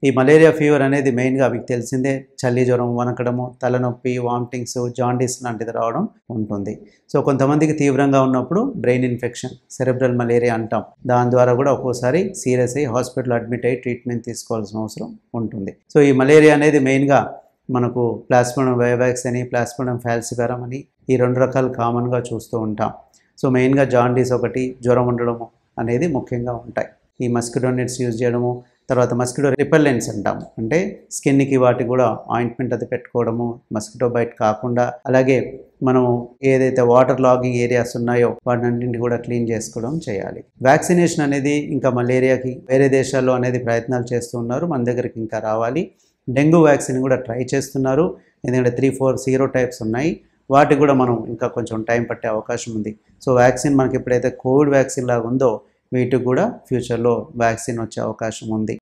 ఈ malaria fever అనేది మెయిన్గా మీకు తెలిసిందే చలి జ్వరం వనకడము తలనొప్పి వామిటింగ్స్ జాండీస్ లాంటిది రావడం ఉంటుంది సో కొంతమందికి తీవ్రంగా ఉన్నప్పుడు బ్రెయిన్ ఇన్ఫెక్షన్ సెరెబ్రల్ మలేరియా అంటాం దాని ద్వారా కూడా ఒక్కోసారి సీరియస్ అయ్యి హాస్పిటల్ అడ్మిట్ అయ్యి ట్రీట్మెంట్ తీసుకోవాల్సిన అవసరం ఉంటుంది సో ఈ మలేరియా అనేది మెయిన్గా మనకు ప్లాస్మోడం వైవాక్స్ అని ప్లాస్మోడం ఫ్యాల్సిఫెరం అని ఈ రెండు రకాలు కామన్గా చూస్తూ ఉంటాం సో మెయిన్గా జాండీస్ ఒకటి జ్వరం ఉండడము అనేది ముఖ్యంగా ఉంటాయి ఈ మస్కిటో నెట్స్ యూజ్ చేయడము తర్వాత మస్కిటో రిపెల్లెంట్స్ అంటాం అంటే స్కిన్కి వాటి కూడా ఆయింట్మెంట్ అది పెట్టుకోవడము మస్కిటో బైట్ కాకుండా అలాగే మనం ఏదైతే వాటర్ లాగింగ్ ఏరియాస్ ఉన్నాయో వాటినన్నింటిని కూడా క్లీన్ చేసుకోవడం చేయాలి వ్యాక్సినేషన్ అనేది ఇంకా మలేరియాకి వేరే దేశాల్లో అనేది ప్రయత్నాలు చేస్తూ ఉన్నారు మన దగ్గరికి ఇంకా రావాలి డెంగ్యూ వ్యాక్సిన్ కూడా ట్రై చేస్తున్నారు ఎందుకంటే త్రీ ఫోర్ జీరో టైప్స్ ఉన్నాయి వాటికి కూడా మనం ఇంకా కొంచెం టైం పట్టే అవకాశం ఉంది సో వ్యాక్సిన్ మనకి ఎప్పుడైతే కోవిడ్ వ్యాక్సిన్ లాగా ఉందో వీటికి కూడా ఫ్యూచర్లో వ్యాక్సిన్ వచ్చే అవకాశం ఉంది